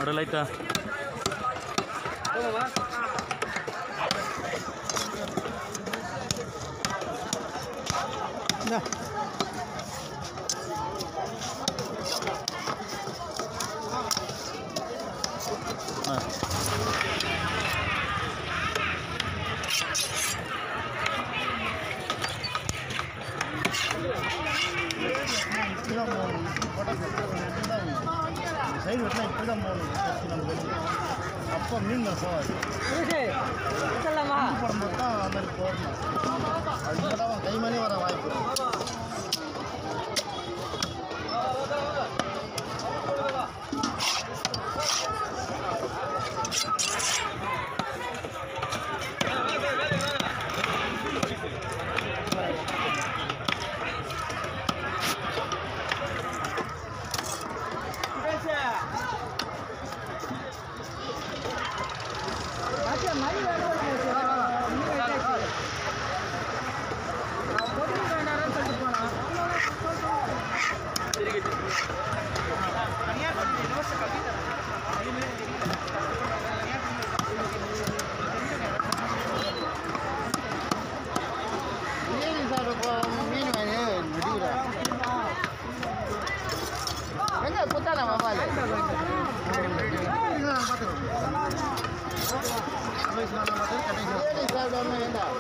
அப்படியே லைட்டா ஆ சைடு வெட்டினா இப்படி தான் போகணும் நம்ம வெளியே அப்போ மீன் போகாது போடும்போது தான் அந்த மாதிரி போடணும் அது போட்டால் அவன் கை மேலே வர வாய்ப்பு இருக்கு. பிரியாணி சாப்பிட மீன் வாங்கி வெட்டிக்கிறேன் எங்க குத்தான மொபைல் பிரியாணி சாப்பிடாம வேண்டாம்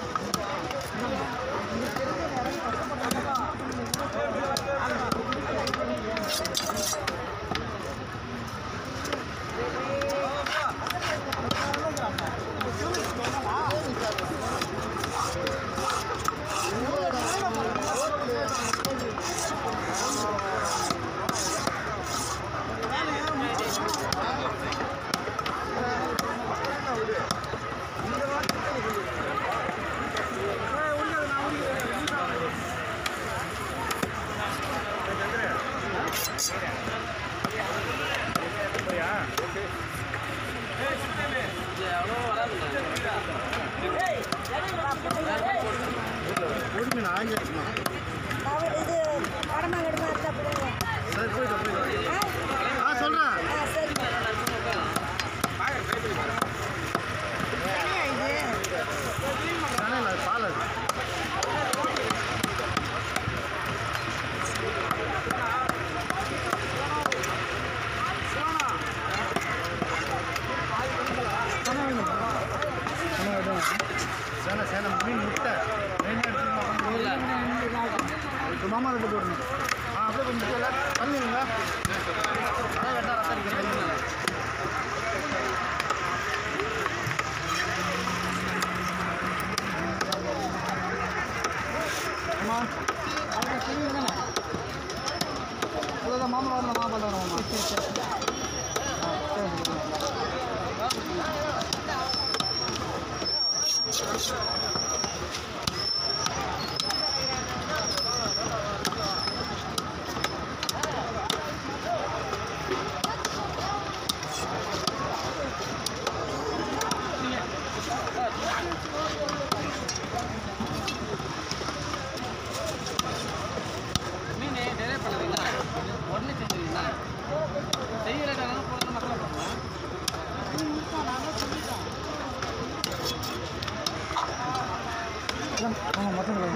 ஒரு மீன் ஆகி வச்சுமா அவர் இது வடமாங்கடி மாதிரி தான் போடுங்க. சரி போயிட்டு போயிட்டு ஆ? ஆ சொல்கிறேன் ஆ, சரி. என்னையா இது? தானே இல்லை பால் அது சேனை சேனை மீன் முட்டை மெயினாக எடுத்துக்கணும் மாமா ரெண்டு போடணும் ஆ அப்படியே கொஞ்சம் முட்டையில் பண்ணிடுங்க அதான் வெட்டா ரத்தம் அடிக்கிறது அம்மா அவங்க தெரியுது தானே அதான் மாமா வரல மாமா வரல மாமா மீன் டெலிவரி பண்ணுவீங்களா உடனே செஞ்சுருவீங்களா செய்யலைட்டாலும் போடணும் மசாலா போடணும் ஆமாம் மொத்தம்